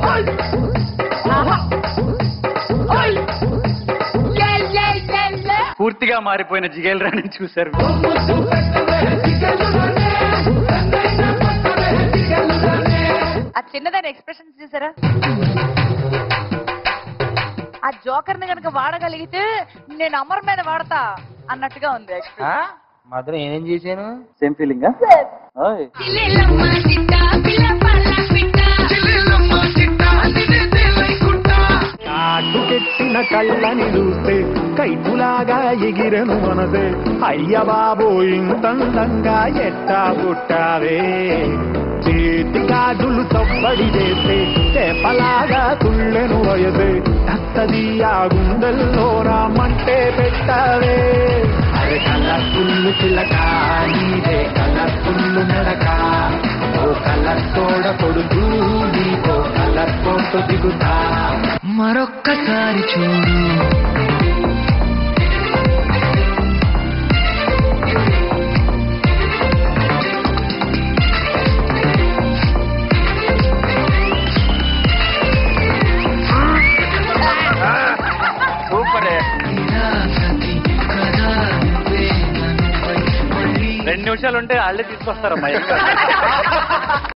పూర్తిగా మారిపోయిన జిగేల్ రాణి చూశారు ఆ చిన్నదైన ఎక్స్ప్రెషన్స్ చూసారా ఆ జోకర్ ని కనుక వాడగలిగితే నేను అమర్ మీద వాడతా అన్నట్టుగా ఉంది expression. మాత్రం ఏం చేశాను సేమ్ ఫీలింగ్ కాటుకెట్టిన కళ్ళని చూస్తే కైపులాగా ఎగిరెను మనసే అయ్య బాబో ఇంతందంగా ఎట్టా పుట్టావే చేతి గాజులు తవ్వడి చేస్తే చేపలాగా తుళ్ళెను వయసే తత్తది ఆ గుండెల్లో రామంటే పెట్టావే అరే కలర్ఫుల్ చిలక నీదే కలర్ఫుల్ నడక ఓ కలర్ తోడ కొడుకు నీకో కలర్ ఫోటో దిగుతా మరొక్కసారి చూడు సూపర్ రెండు నిమిషాలు ఉంటే వాళ్ళే తీసుకొస్తారమ్మా